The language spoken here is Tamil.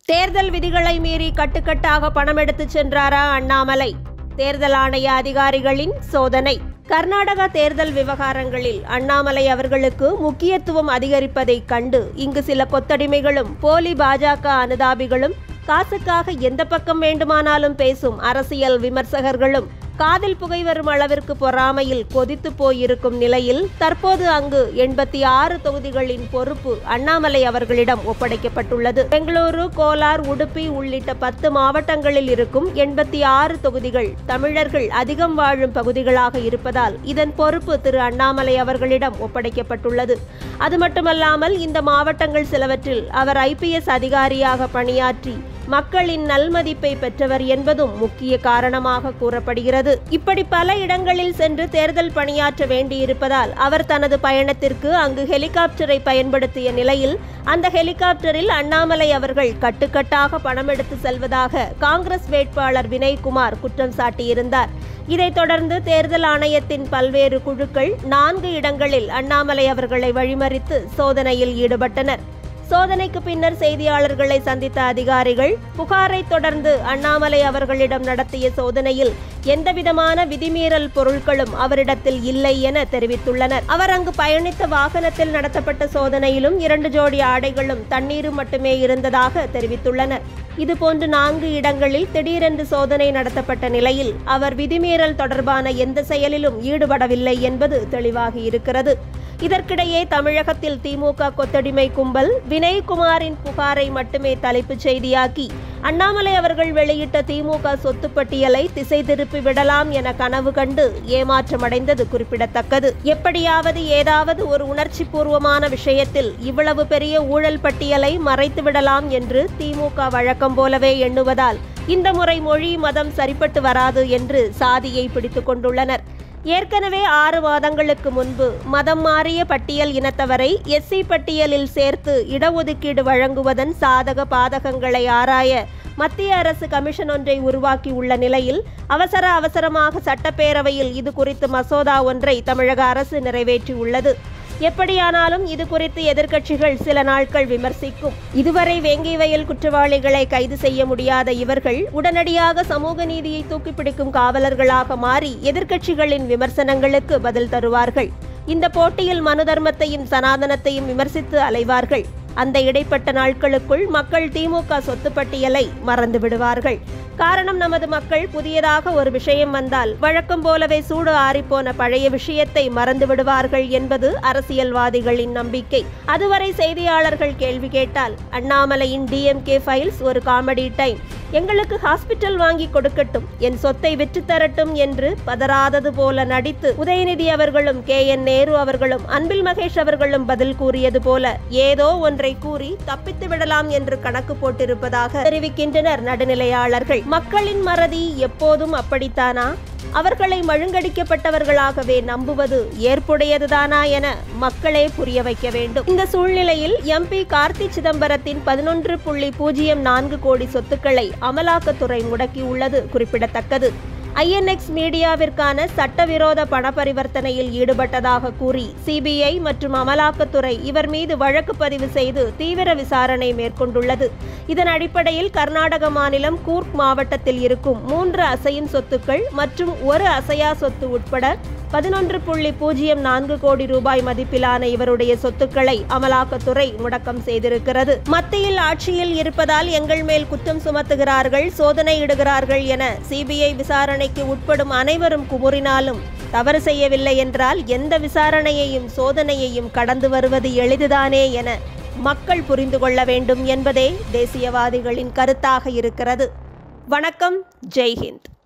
தேர்தல் விதிகளை மீறி கட்டுக்கட்டாக பணம் எடுத்துச் சென்றாரா அண்ணாமலை தேர்தல் ஆணைய அதிகாரிகளின் சோதனை கர்நாடகா தேர்தல் விவகாரங்களில் அண்ணாமலை அவர்களுக்கு முக்கியத்துவம் அதிகரிப்பதைக் கண்டு இங்கு சில கொத்தடிமைகளும் போலி பாஜக அனுதாபிகளும் காசுக்காக எந்த பக்கம் வேண்டுமானாலும் பேசும் அரசியல் விமர்சகர்களும் காதில் புகை வரும் அளவிற்கு பொறாமையில் கொதித்து போயிருக்கும் நிலையில் தற்போது அங்கு எண்பத்தி ஆறு தொகுதிகளின் பொறுப்பு அண்ணாமலை அவர்களிடம் ஒப்படைக்கப்பட்டுள்ளது பெங்களூரு கோலார் உடுப்பி உள்ளிட்ட பத்து மாவட்டங்களில் இருக்கும் எண்பத்தி ஆறு தொகுதிகள் தமிழர்கள் அதிகம் வாழும் பகுதிகளாக இருப்பதால் இதன் பொறுப்பு திரு அண்ணாமலை அவர்களிடம் ஒப்படைக்கப்பட்டுள்ளது அது மட்டுமல்லாமல் இந்த மாவட்டங்கள் சிலவற்றில் அவர் ஐபிஎஸ் அதிகாரியாக பணியாற்றி மக்களின் நல்மதிப்பை பெற்றவர் என்பதும் முக்கிய காரணமாக கூறப்படுகிறது இப்படி பல இடங்களில் சென்று தேர்தல் பணியாற்ற வேண்டியிருப்பதால் அவர் தனது பயணத்திற்கு அங்கு ஹெலிகாப்டரை பயன்படுத்திய நிலையில் அந்த ஹெலிகாப்டரில் அண்ணாமலை அவர்கள் கட்டுக்கட்டாக பணம் எடுத்து செல்வதாக காங்கிரஸ் வேட்பாளர் வினய்குமார் குற்றம் சாட்டியிருந்தார் இதைத் தொடர்ந்து தேர்தல் ஆணையத்தின் பல்வேறு குழுக்கள் நான்கு இடங்களில் அண்ணாமலை அவர்களை வழிமறித்து சோதனையில் ஈடுபட்டனர் சோதனைக்கு பின்னர் செய்தியாளர்களை சந்தித்த அதிகாரிகள் புகாரை தொடர்ந்து அண்ணாமலை அவர்களிடம் நடத்திய சோதனையில் எந்தவிதமான விதிமீறல் பொருட்களும் அவரிடத்தில் இல்லை என தெரிவித்துள்ளனர் அவர் அங்கு பயணித்த வாகனத்தில் நடத்தப்பட்ட சோதனையிலும் இரண்டு ஜோடி ஆடைகளும் தண்ணீரும் மட்டுமே இருந்ததாக தெரிவித்துள்ளனர் இதுபோன்று நான்கு இடங்களில் திடீரென்று சோதனை நடத்தப்பட்ட நிலையில் அவர் விதிமீறல் தொடர்பான எந்த செயலிலும் ஈடுபடவில்லை என்பது தெளிவாகி இருக்கிறது இதற்கிடையே தமிழகத்தில் திமுக கொத்தடிமை கும்பல் வினய்குமாரின் புகாரை மட்டுமே தலைப்புச் செய்தியாக்கி அண்ணாமலை அவர்கள் வெளியிட்ட திமுக சொத்து பட்டியலை திசை திருப்பி விடலாம் என கனவு கண்டு ஏமாற்றமடைந்தது குறிப்பிடத்தக்கது எப்படியாவது ஏதாவது ஒரு உணர்ச்சி பூர்வமான விஷயத்தில் இவ்வளவு பெரிய ஊழல் பட்டியலை மறைத்து விடலாம் என்று திமுக வழக்கம் போலவே எண்ணுவதால் இந்த முறை மொழி மதம் சரிப்பட்டு வராது என்று சாதியை பிடித்துக் கொண்டுள்ளனர் ஏற்கனவே ஆறு மாதங்களுக்கு முன்பு மதம் மாறிய பட்டியல் இனத்தவரை எஸ்சி பட்டியலில் சேர்த்து இடஒதுக்கீடு வழங்குவதன் சாதக பாதகங்களை ஆராய மத்திய அரசு கமிஷன் ஒன்றை உருவாக்கி உள்ள நிலையில் அவசர அவசரமாக சட்டப்பேரவையில் இது குறித்து மசோதா ஒன்றை தமிழக அரசு நிறைவேற்றியுள்ளது எப்படியானாலும் இது குறித்து எதிர்க்கட்சிகள் சில நாட்கள் விமர்சிக்கும் இதுவரை வேங்கை வயல் குற்றவாளிகளை கைது செய்ய முடியாத இவர்கள் உடனடியாக சமூக நீதியை தூக்கிப்பிடிக்கும் காவலர்களாக மாறி எதிர்க்கட்சிகளின் விமர்சனங்களுக்கு பதில் தருவார்கள் இந்த போட்டியில் மனு தர்மத்தையும் சனாதனத்தையும் விமர்சித்து அலைவார்கள் அந்த இடைப்பட்ட நாட்களுக்குள் மக்கள் திமுக சொத்து பட்டியலை மறந்து விடுவார்கள் காரணம் நமது மக்கள் புதியதாக ஒரு விஷயம் வந்தால் வழக்கம் போலவே சூடு ஆறிப்போன பழைய விஷயத்தை மறந்து விடுவார்கள் என்பது அரசியல்வாதிகளின் நம்பிக்கை அதுவரை செய்தியாளர்கள் கேள்வி கேட்டால் அண்ணாமலையின் டிஎம்கே ஃபைல்ஸ் ஒரு காமெடி டைம் எங்களுக்கு ஹாஸ்பிட்டல் வாங்கி கொடுக்கட்டும் என் சொத்தை விற்று தரட்டும் என்று பதறாதது போல நடித்து உதயநிதி அவர்களும் கே என் நேரு அவர்களும் அன்பில் மகேஷ் அவர்களும் பதில் கூறியது போல ஏதோ ஒன்றை கூறி தப்பித்து விடலாம் என்று கணக்கு போட்டிருப்பதாக தெரிவிக்கின்றனர் நடுநிலையாளர்கள் மக்களின் மறதி எப்போதும் அப்படித்தானா அவர்களை மழுங்கடிக்கப்பட்டவர்களாகவே நம்புவது ஏற்புடையதுதானா என மக்களே புரிய வைக்க வேண்டும் இந்த சூழ்நிலையில் எம்பி கார்த்தி சிதம்பரத்தின் பதினொன்று புள்ளி பூஜ்ஜியம் நான்கு கோடி சொத்துக்களை அமலாக்கத்துறை முடக்கியுள்ளது குறிப்பிடத்தக்கது ஐஎன்எக்ஸ் மீடியாவிற்கான சட்டவிரோத பண பரிவர்த்தனையில் ஈடுபட்டதாக கூறி சிபிஐ மற்றும் அமலாக்கத்துறை இவர் மீது வழக்கு பதிவு செய்து தீவிர விசாரணை மேற்கொண்டுள்ளது இதன் அடிப்படையில் கர்நாடக மாநிலம் கூர்க் மாவட்டத்தில் இருக்கும் மூன்று அசையும் சொத்துக்கள் மற்றும் ஒரு அசையா சொத்து உட்பட பதினொன்று புள்ளி பூஜ்ஜியம் நான்கு கோடி ரூபாய் மதிப்பிலான இவருடைய சொத்துக்களை அமலாக்கத்துறை முடக்கம் செய்திருக்கிறது மத்தியில் ஆட்சியில் இருப்பதால் எங்கள் மேல் குற்றம் சுமத்துகிறார்கள் சோதனையிடுகிறார்கள் என சிபிஐ விசாரணைக்கு உட்படும் அனைவரும் குமுறினாலும் தவறு செய்யவில்லை என்றால் எந்த விசாரணையையும் சோதனையையும் கடந்து வருவது எளிதுதானே என மக்கள் புரிந்து கொள்ள வேண்டும் என்பதே தேசியவாதிகளின் கருத்தாக இருக்கிறது வணக்கம் ஜெய்ஹிந்த்